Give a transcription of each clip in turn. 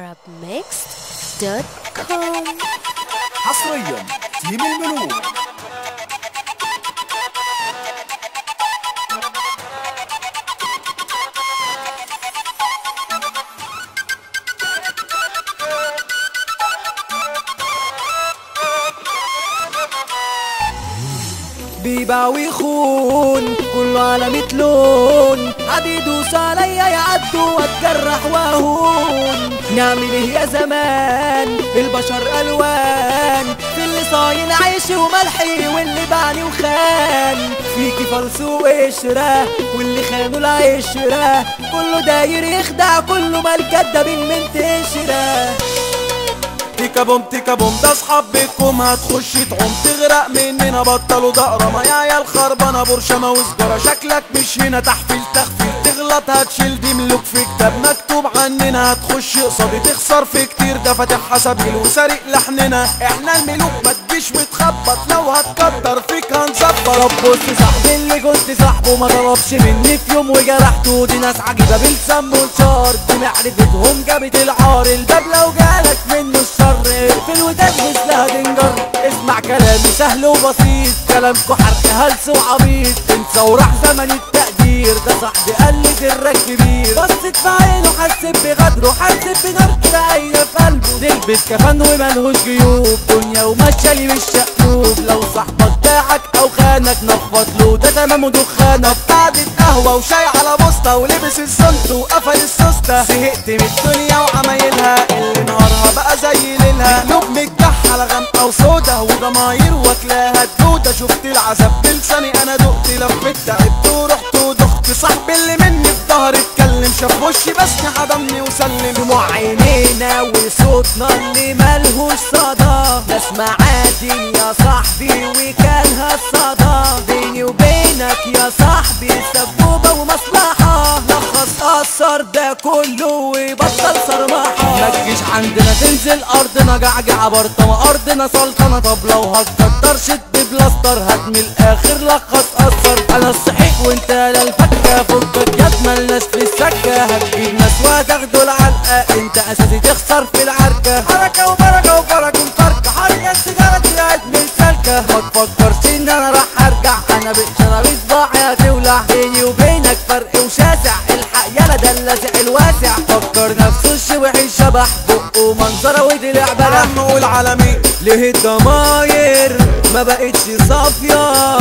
arabmixed.com حصريا تيم الملوك بيباع ويخون كله على ميت لون حد يدوس عليا يعدوا واتجرح واهون نعمل ايه يا زمان البشر الوان في اللي صاين عيش وملحي واللي باعني وخان فيكي فلس وقشرة واللي خانوا العشرة كله داير يخدع كله مال كدابين من تشرة تيكا بوم تيكا بوم ده اصحاب بيتكم هتخش تعوم تغرق مننا بطلوا دقرة ما يا عيال خربانة برشامة وسجارة شكلك مش هنا تحفيل تخفيل تغلط هتشيل دي ملوك في كتاب مكتوب عننا هتخش قصادي تخسر في كتير ده فاتح حسابيل وسارق لحننا احنا الملوك ما تجيش متخبط لو هتكتر فيك هنظبط طب بص صاحبي اللي كنت صاحبه ما طلبش مني في يوم وجرحته دي ناس عجيبة بلسم وشار دي معرفتهم جابت العار الباب لو جالك منه الشر اقفل وتجهز لها تنجر اسمع كلامي سهل وبسيط كلامكو حرق هلس وعبيط انسى وراح زمن التقدير ده صاحبي قال لي سرك كبير بصت في عينه حسيت بغدره حسيت بنار كده عينه في قلبه تلبس كفن وملهوش جيوب دنيا وماشيه لي بالشقلوب لو صاحبك باعك او خانك نفض له ده تمام ودخانك قعدة قهوة وشاي على بوسطة ولبس السلط وقفل السوستة زهقت من الدنيا وعمايلها اللي نهارها بقى زي ليلها قلوب متكحلة غامقة وسودا وضماير واكلاها الدودة شفت العذاب بلساني انا دقت لفيت تعبت ورحت ودخت صاحبي اللي مني في ظهري اتكلم شاف وشي بس حضني وسلم دموع عينينا وصوتنا اللي ملهوش صدى ناس معادن يا صاحبي وكانها الصدى بيني وبينك يا صاحبي سبوبة ومصلحة لخص أثر ده كله وبطل صرمحة ما تجيش عندنا تنزل أرضنا جعجعة برطمة أرضنا سلطنة طب لو هتكتر شد بلاستر هات من الآخر لخص أثر أنا الصحيح وأنت لا الفكة فكك يد ملناش في السكة هتجيب ناس وهتاخدوا العلقة أنت أساسي تخسر في العركة حركة وبركة وفرج ومفركة حركة السيجارة طلعت من سلكة ما تفكرش إن أنا راح أرجع أنا بقشرة بصباعي هتولع بيني وبينك فرق وشاسع الحق يلا ده اللازق الواسع فكر نفسه الشوحي شبح بقه منظره ودلع بلح عم قول عالمي ليه الضماير ما بقتش صافية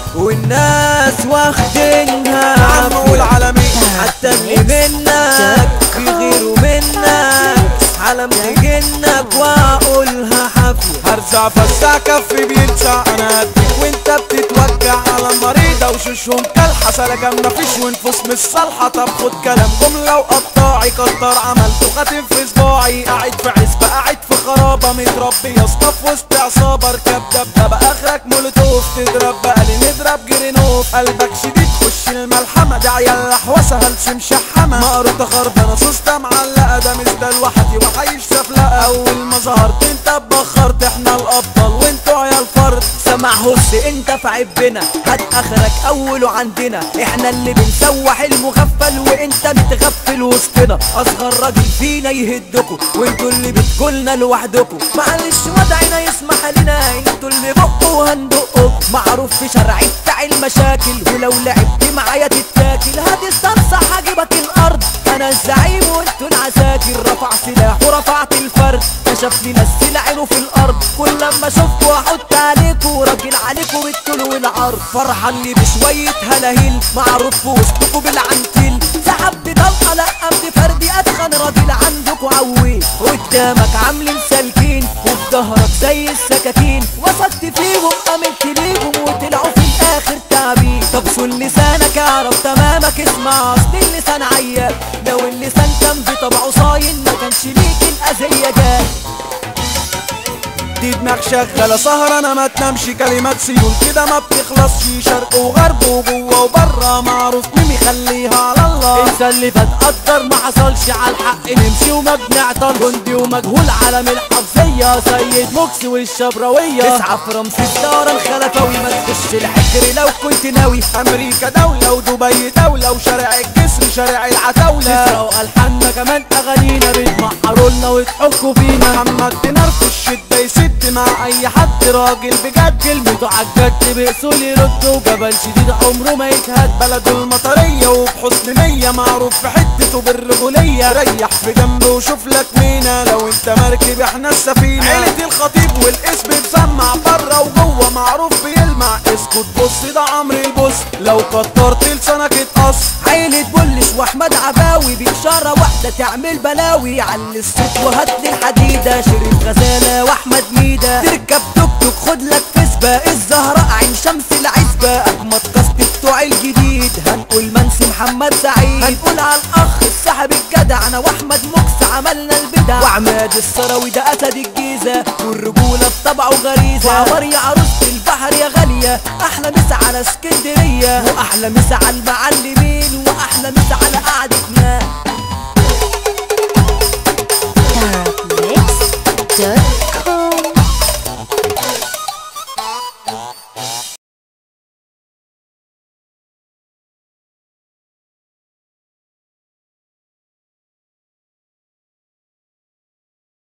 والناس واخدينها عم قول عالمي حتى اللي منك في غيره منك علمت جنك واقولها حافية هرزع فزع كفي بيلسع انا هديك وانت بتتوجع على المريضة وشوشهم كالحسلة كان مفيش ونفوس مش صالحة طب خد كلام جملة وقطاعي كتر عملته خاتم في صباعي قاعد في عزبة قاعد في خرابة متربي يا اسطى في وسط عصابة اركب دبدبة اخرك مولوتوف تضرب بقالي نضرب جرينوف قلبك شديد خش الملحمة ده عيال لحوسة هلش مشحمة مقروطة خربانة سوستة معلقة ده مش ده لوحدي وحيش سفلقة اول ما ظهرت انت اتبخرت احنا الابطال وانتوا عيال فرد سمع هس انت في عبنا هات اخرك اوله عندنا احنا اللي بنسوح المغفل وانت متغفل وسطنا اصغر راجل فينا يهدكوا وانتوا اللي بتقولنا لوحدكوا معلش وضعنا يسمح لنا انتوا اللي بقوا هندقوا معروف في شرعي بتاع المشاكل ولو لعبت معايا تتاكل هتستنصح هجيبك الارض انا الزعيم وانتوا العساكر رفع سلاح ورفعت الفرد كشف لنا السلع في الارض كل لما اشوفكوا احط عليكوا راجل عليكوا بالطول والعرض فرحان لي بشويه هلاهيل معروف في وسطكوا بالعنتيل سحبت طلقه لقمت فردي اتخن راجل عندكوا عويل قدامك عاملين سالكين وفي ظهرك زي السكاكين وثقت فيهم امنت ليهم وطلعوا في الاخر تعبين طب سن لسانك اعرف تمامك اسمع اصل اللسان عياب لو اللسان كان بطبعه صاين ما كانش ليك الاذيه جاي دي دماغ شغالة سهرانة ما تنامش كلمات سيول كده ما بتخلصش شرق وغرب وجوه وبره معروف مين يخليها على الله انسى اللي فات قدر ما حصلش على الحق نمشي وما بنعطل جندي ومجهول علم الحفظية سيد موكس والشبراوية اسعى في رمس الدار الخلفاوي ما تخش الحكر لو كنت ناوي امريكا دولة ودبي دولة وشارع الجسر شارع العتاولة تسرق الحنا كمان اغانينا بتمحروا لنا وتحكوا فينا محمد دينار في الشدة يسد مع اي حد راجل بجد كلمته عالجد بأصول يرد وجبل شديد عمره ما يتهد بلد المطرية وبحسن نية معروف في حتته بالرجولية ريح في جنبه وشوف لك مينا لو انت مركب احنا السفينة عيلة الخطيب والاسم مسمع بره وجوه معروف بيلمع اسكت بص ده عمرو البص لو كترت لسانك اتقص عيلة بولش واحمد عباوي بإشارة واحدة تعمل بلاوي علي الصوت وهات لي الحديدة شريف غزالة واحمد ميدة تركب توك توك خد لك فسبة الزهراء عين شمس العزبة احمد قصد بتوع الجديد هنقول منسي محمد سعيد هنقول على الاخ السحب الجدع انا واحمد مكس عملنا البدع وعماد الثروي ده اسد الجيزة والرجولة في طبعه غريزة وعمر يا عروسة البحر يا غالية احلى مسا على اسكندرية واحلى مسا على المعلمين واحلى مسا على قعدتنا